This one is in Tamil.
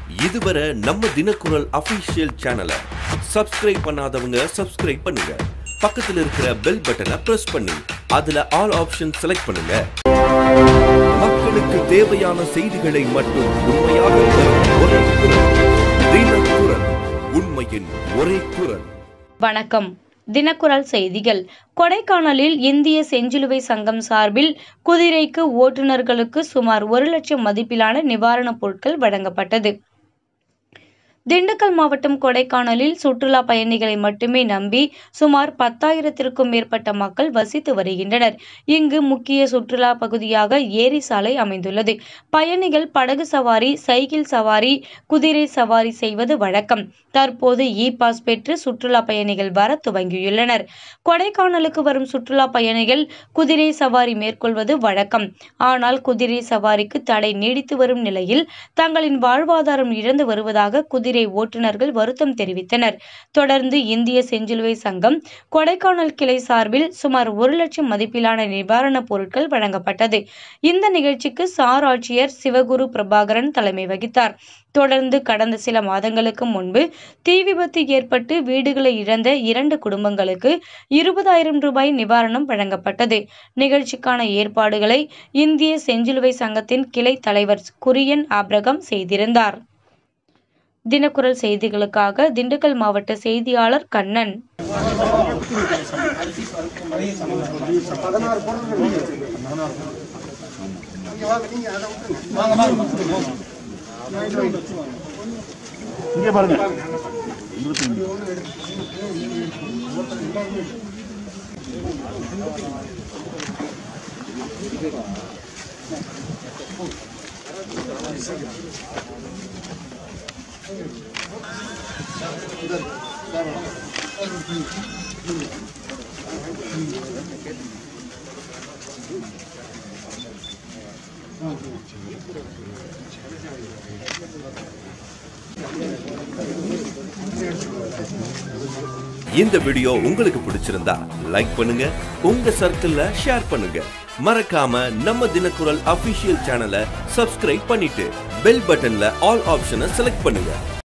இதுவரை நம்ம தினக்குரல் அபிஷியல் சேனலை சப்ஸ்கிரைப் பண்ணாதவங்க சப்ஸ்கிரைப் பண்ணுங்க பக்கத்துல இருக்கிற பெல் பட்டனை பிரஸ் பண்ணி அதுல ஆல் ஆப்ஷன் செலக்ட் பண்ணுங்க மக்களுக்கு தேவையான செய்திகளை மட்டும் உண்மையாக தரும் ஒரே குரல் தினக்குரல் உண்மையின் ஒரே குரல் வணக்கம் தினக்குரல் செய்திகள் கொடைக்கானலில் இந்திய செஞ்சிலுவை சங்கம் சார்பில் குதிரைக்கு ஓட்டுநர்களுக்கு சுமார் ஒரு லட்சம் மதிப்பிலான நிவாரணப் பொருட்கள் வழங்கப்பட்டது திண்டுக்கல் மாவட்டம் கொடைக்கானலில் சுற்றுலா பயணிகளை மட்டுமே நம்பி சுமார் பத்தாயிரத்திற்கும் மேற்பட்ட மக்கள் வசித்து வருகின்றனர் இங்கு முக்கிய சுற்றுலா பகுதியாக ஏரி சாலை அமைந்துள்ளது பயணிகள் படகு சவாரி சைக்கிள் சவாரி குதிரை சவாரி செய்வது வழக்கம் தற்போது இ பாஸ் பெற்று சுற்றுலா பயணிகள் வர துவங்கியுள்ளனர் கொடைக்கானலுக்கு வரும் சுற்றுலா பயணிகள் குதிரை சவாரி மேற்கொள்வது வழக்கம் ஆனால் குதிரை சவாரிக்கு தடை நீடித்து வரும் நிலையில் தங்களின் வாழ்வாதாரம் இழந்து வருவதாக குதிரை ஓட்டுநர்கள் வருத்தம் தெரிவித்தனர் தொடர்ந்து இந்திய செஞ்சிலுவை சங்கம் கொடைக்கானல் கிளை சார்பில் சுமார் ஒரு லட்சம் மதிப்பிலான நிவாரணப் பொருட்கள் வழங்கப்பட்டது இந்த நிகழ்ச்சிக்கு சார் ஆட்சியர் சிவகுரு பிரபாகரன் தலைமை வகித்தார் தொடர்ந்து கடந்த சில மாதங்களுக்கு முன்பு தீ விபத்து ஏற்பட்டு வீடுகளை இழந்த இரண்டு குடும்பங்களுக்கு இருபதாயிரம் ரூபாய் நிவாரணம் வழங்கப்பட்டது நிகழ்ச்சிக்கான ஏற்பாடுகளை இந்திய செஞ்சிலுவை சங்கத்தின் கிளை தலைவர் குரியன் ஆப்ரகம் செய்திருந்தார் தினக்குரல் செய்திகளுக்காக திண்டுக்கல் மாவட்ட செய்தியாளர் கண்ணன் இங்கே பாருங்க இந்த வீடியோ உங்களுக்கு பிடிச்சிருந்தா லைக் பண்ணுங்க உங்க சர்க்கிள்ல ஷேர் பண்ணுங்க மறக்காம நம்ம தினக்குரல் அபிஷியல் சேனலை சப்ஸ்கிரைப் பண்ணிட்டு பெல் பட்டன்ல ஆல் ஆப்ஷனை செலக்ட் பண்ணுங்க